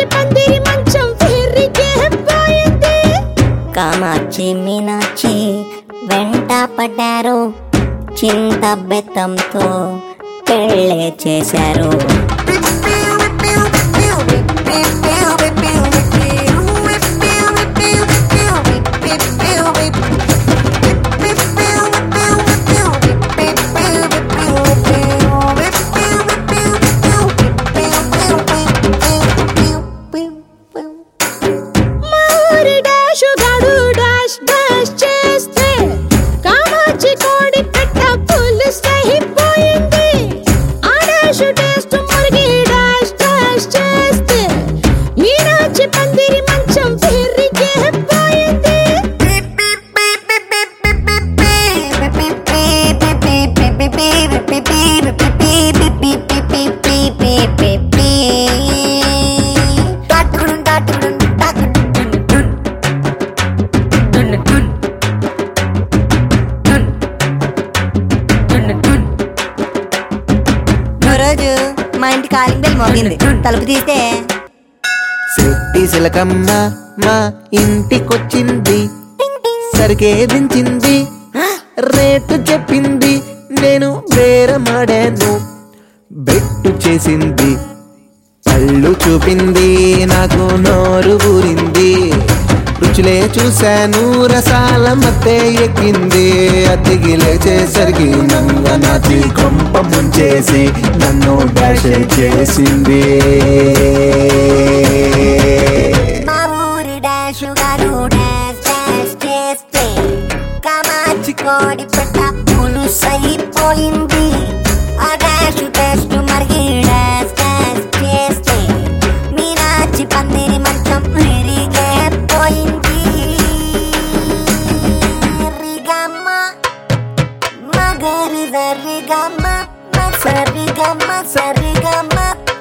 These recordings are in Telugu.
మీనాచి పందిరి మంచం ఫిర్రికే పోయింది కామాక్షి మీనాక్షి వెంట పడ్డారు చింత బెత్తంతో పెళ్ళే చేశారు మారి డాష్ గాడు డాష్ డాష్ చేస్తే కామాచి కోడి పెట్ట పులుసు అయిపోయింది ఆ డాష్ టేస్ట్ మురిగి డాష్ డాష్ చేస్తే మీనాచి పందిరి మంచం ఫిర్రికే పోయింది రోజు మా ఇంటి కాలింగ్ బెల్ మోగింది తలుపు తీస్తే శెట్టి శిలకమ్మ మా ఇంటికొచ్చింది సరికే దించింది రేటు చెప్పింది నేను బేరమాడాను బెట్టు చేసింది పళ్ళు చూపింది నాకు నోరు ఊరింది రుచులే చూశాను రసాల మత్తే ఎక్కింది అతికి లేచేసరికి నంగ నాచి కొంప ముంచేసి నన్ను డాష్ చేసింది మా ఊరి డాష్ గారు డాష్ డాష్ చేస్తే కామాచి కోడి పెట్ట పులుసైపోయింది ఆ డాష్ టెస్ట్ మరిగి డాష్ డాష్ చేస్తే మీనాచి పందిరి మంచం విరిగే పోయింది రిగమ్మ మగరి సరిగమ్మ సరిగమ్మ సరిగమ్మ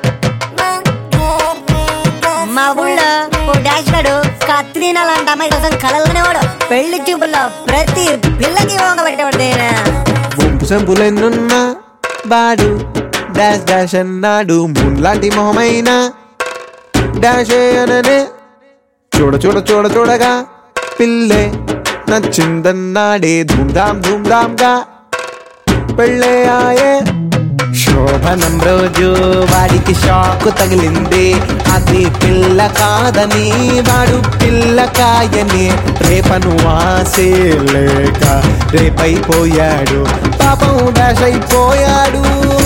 మా ఊళ్ళో ఓ డాష్ గాడు కత్రినా లాంటి అమ్మాయి కోసం కలలునేవాడు పెళ్లి చూపుల్లో ప్రతి పిల్లకి వంగ పెట్టేవాడు ఈయన. వంపు సంపులెన్నున్నా బాడు డాష్ డాష్ అన్నాడు లాంటి మొహమైన డాష్ అననే చూడ చూడ చూడ చూడగా పిల్లే నచ్చిందన్నాడే ధూమ్ధామ్ ధూమ్ధామ్గా పెళ్ళే ఆయే శోభనం రోజు వాడికి షాకు తగిలింది అది పిల్ల కాదని వాడు పిల్ల కాయని రేపను ఆసే లేక రేపైపోయాడు పాపం డాష్ అయిపోయాడు